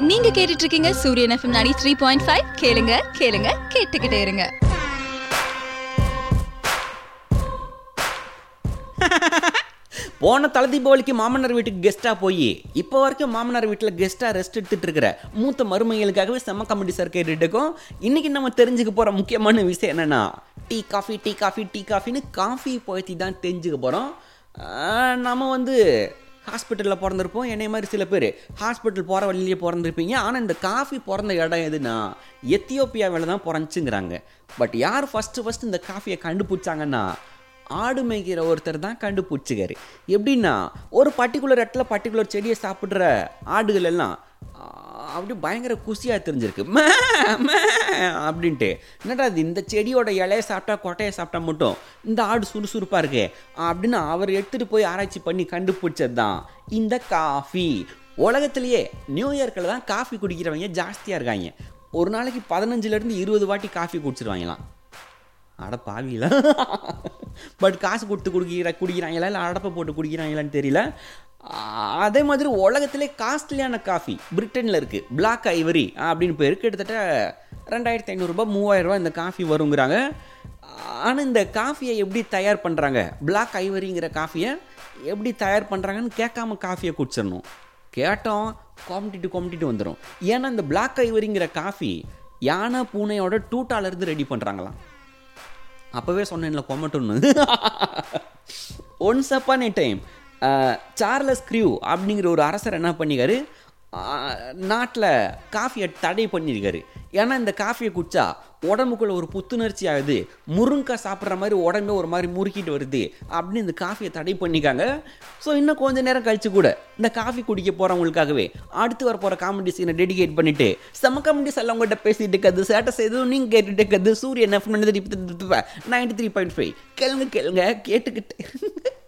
நீங்க கேட்டுட்டு இருக்கீங்க சூரியன் எஃப்எம் நாடி த்ரீ பாயிண்ட் ஃபைவ் கேளுங்க கேளுங்க கேட்டுக்கிட்டே இருங்க போன தலை தீபாவளிக்கு மாமனார் வீட்டுக்கு கெஸ்ட்டாக போய் இப்போ வரைக்கும் மாமனார் வீட்டில் கெஸ்ட்டாக ரெஸ்ட் எடுத்துட்டு இருக்கிற மூத்த மருமைகளுக்காகவே செம்ம கமெடி சார் கேட்டுட்டு இருக்கோம் இன்னைக்கு நம்ம தெரிஞ்சுக்க போகிற முக்கியமான விஷயம் என்னன்னா tea coffee tea coffee tea காஃபின்னு காஃபி பற்றி தான் தெரிஞ்சுக்க போகிறோம் நம்ம வந்து ஹாஸ்பிட்டலில் பிறந்திருப்போம் என்னை மாதிரி சில பேர் ஹாஸ்பிட்டல் போகிற வழியிலேயே பிறந்திருப்பீங்க ஆனால் இந்த காஃபி பிறந்த இடம் எதுனா எத்தியோப்பியாவில் தான் பிறந்துச்சுங்கிறாங்க பட் யார் ஃபஸ்ட்டு ஃபஸ்ட்டு இந்த காஃபியை கண்டுபிடிச்சாங்கன்னா ஆடு மேய்க்கிற ஒருத்தர் தான் கண்டுபிடிச்சிக்காரு எப்படின்னா ஒரு பர்டிகுலர் இடத்துல பர்டிகுலர் செடியை சாப்பிட்ற ஆடுகள் எல்லாம் ஆ, அப்படி பயங்கர குசியாக தெரிஞ்சிருக்கு மே, மே அப்படின்ட்டு என்னடா இது இந்த செடியோட இலையை சாப்பிட்டா கொட்டையை சாப்பிட்டா மட்டும் இந்த ஆடு சுறுசுறுப்பாக இருக்கே அப்படின்னு அவர் எடுத்துகிட்டு போய் ஆராய்ச்சி பண்ணி கண்டுபிடிச்சது தான் இந்த காஃபி உலகத்திலேயே நியூ இயர்க்கில் தான் காஃபி குடிக்கிறவங்க ஜாஸ்தியாக இருக்காங்க ஒரு நாளைக்கு பதினஞ்சுலேருந்து இருபது வாட்டி காஃபி குடிச்சிருவாங்களாம் அட பாவில பட் காசு கொடுத்து குடிக்கிற குடிக்கிறாங்களா இல்லை அடப்பை போட்டு குடிக்கிறாங்களான்னு தெரியல ஆஹ் அதே மாதிரி உலகத்திலே காஸ்ட்லியான காஃபி பிரிட்டனில் இருக்குது பிளாக் ஐவரி அப்படின்னு பேர் கிட்டத்தட்ட ரெண்டாயிரத்தி ஐநூறுரூபா மூவாயிரரூபா இந்த காஃபி வருங்கிறாங்க ஆனால் இந்த காஃபியை எப்படி தயார் பண்ணுறாங்க பிளாக் ஐவரிங்கிற காஃபியை எப்படி தயார் பண்ணுறாங்கன்னு கேட்காம காஃபியை குடிச்சிடணும் கேட்டோம் காம்படிட்டு காம்படிட்டு வந்துடும் ஏன்னா இந்த பிளாக் ஐவரிங்கிற காஃபி யானை பூனையோட டூட்டாலேருந்து ரெடி பண்ணுறாங்களாம் அப்போவே சொன்னேன்ல கொமட்டோன்னு once upon a time Charles கிரியூ அப்படிங்கிற ஒரு அரசர் என்ன பண்ணிக்காரு நாட்டில் காஃபியை தடை பண்ணியிருக்காரு ஏன்னா இந்த காஃபியை குடிச்சா உடம்புக்குள்ள ஒரு புத்துணர்ச்சி ஆகுது முருங்கைக்காய் சாப்பிட்ற மாதிரி உடம்பே ஒரு மாதிரி முறுக்கிட்டு வருது அப்படின்னு இந்த காஃபியை தடை பண்ணிக்காங்க ஸோ இன்னும் கொஞ்ச நேரம் கழிச்சு கூட இந்த காஃபி குடிக்க போகிறவங்களுக்காகவே அடுத்து வர போகிற காமெடி சீனை டெடிகேட் பண்ணிட்டு செம்ம காமெடிஸ் எல்லாம் உங்கள்கிட்ட பேசிட்டு இருக்கிறது சேட்டை செய்ததும் நீங்கள் கேட்டுட்டு இருக்கிறது Suryan F ninety three point five கேளுங்க கேளுங்க கேட்டுக்கிட்டு